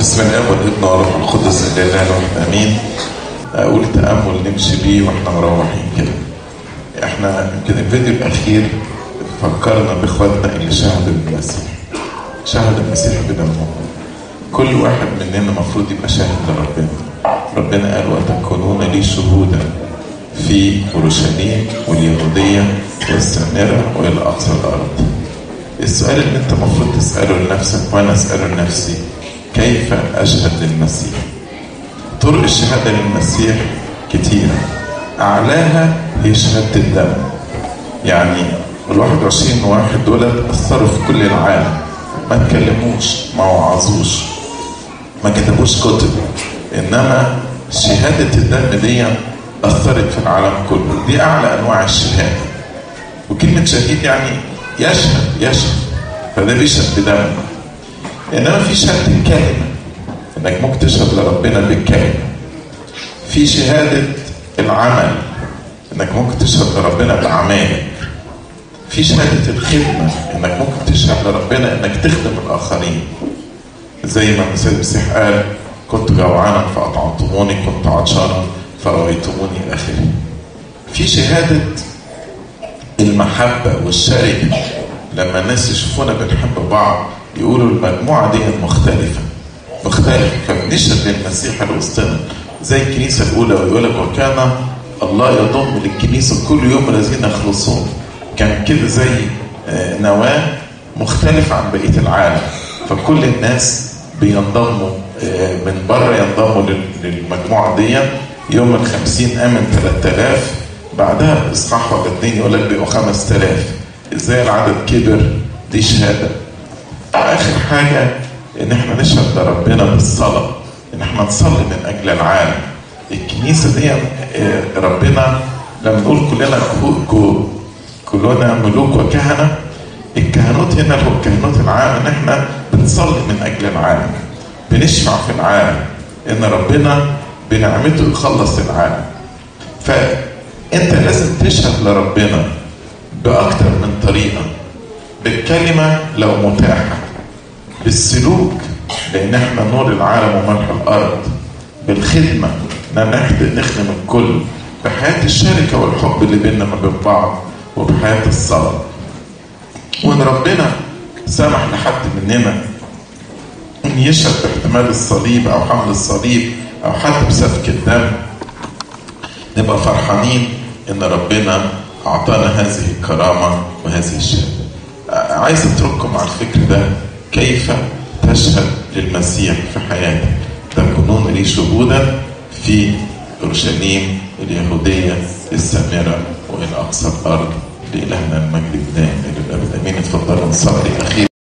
بسم الله والابن والروح القدس الاله الواحد امين اقول تامل نمشي بيه واحنا مروحين كده احنا يمكن الفيديو الاخير فكرنا باخواتنا اللي شهدوا المسيح شهد المسيح بدمه كل واحد مننا المفروض يبقى شاهد لربنا ربنا قال وتكونون لي شهودا في اورشليم واليهوديه والسامره والى اقصى الارض السؤال اللي انت المفروض تساله لنفسك وانا اساله لنفسي كيف اشهد للمسيح طرق الشهاده للمسيح كتيره اعلاها هي شهاده الدم يعني ال 21 واحد دول اثروا في كل العالم ما اتكلموش ما وعظوش ما كتبوش كتب انما شهاده الدم دي اثرت في العالم كله دي اعلى انواع الشهاده وكلمه شهيد يعني يشهد يشهد فده بيشهد بدم انما في شهاده الكلمه انك ممكن تشهد لربنا بالكلمه في شهاده العمل انك ممكن تشهد لربنا باعمالك في شهاده الخدمه انك ممكن تشهد لربنا انك تخدم الاخرين زي ما المسيح المسيح قال كنت جوعانا فاطعمتموني كنت عطشانا فرويتموني الى اخره في شهاده المحبه والشركه لما الناس يشوفونا بنحب بعض يقولوا المجموعه دي مختلفه مختلفه فبنشهد للمسيح الوسطنا زي الكنيسه الاولى ويقول لك وكان الله يضم للكنيسه كل يوم الذين يخلصون كان كده زي نواه مختلف عن بقيه العالم فكل الناس بينضموا من بره ينضموا للمجموعه دي يوم الخمسين امن 3000 بعدها اصحاح ولا اتنين يقول لك بقوا 5000 ازاي العدد كبر دي شهاده اخر حاجه ان احنا نشهد لربنا بالصلاه ان احنا نصلي من اجل العالم الكنيسه دي ربنا لما نقول كلنا كلنا ملوك وكهنه الكهنوت هنا هو الكهنوت العام ان احنا بنصلي من اجل العالم بنشفع في العالم ان ربنا بنعمته يخلص العالم فانت لازم تشهد لربنا باكتر من طريقه بالكلمه لو متاحه بالسلوك لان احنا نور العالم وملح الارض بالخدمه ان نخدم الكل بحياه الشركه والحب اللي بيننا ما بين بعض وبحياه الصلاه وان ربنا سمح لحد مننا ان يشهد باحتمال الصليب او حمل الصليب او حتى بسفك الدم نبقى فرحانين ان ربنا اعطانا هذه الكرامه وهذه الشهاده عايز اترككم على الفكر ده كيف تشهد للمسيح في حياتك تكونون لي شهودا في اورشليم اليهوديه السامره والى اقصى الارض لالهنا المجد الدائم الى الابد امين اتفضلوا نصلي اخيرا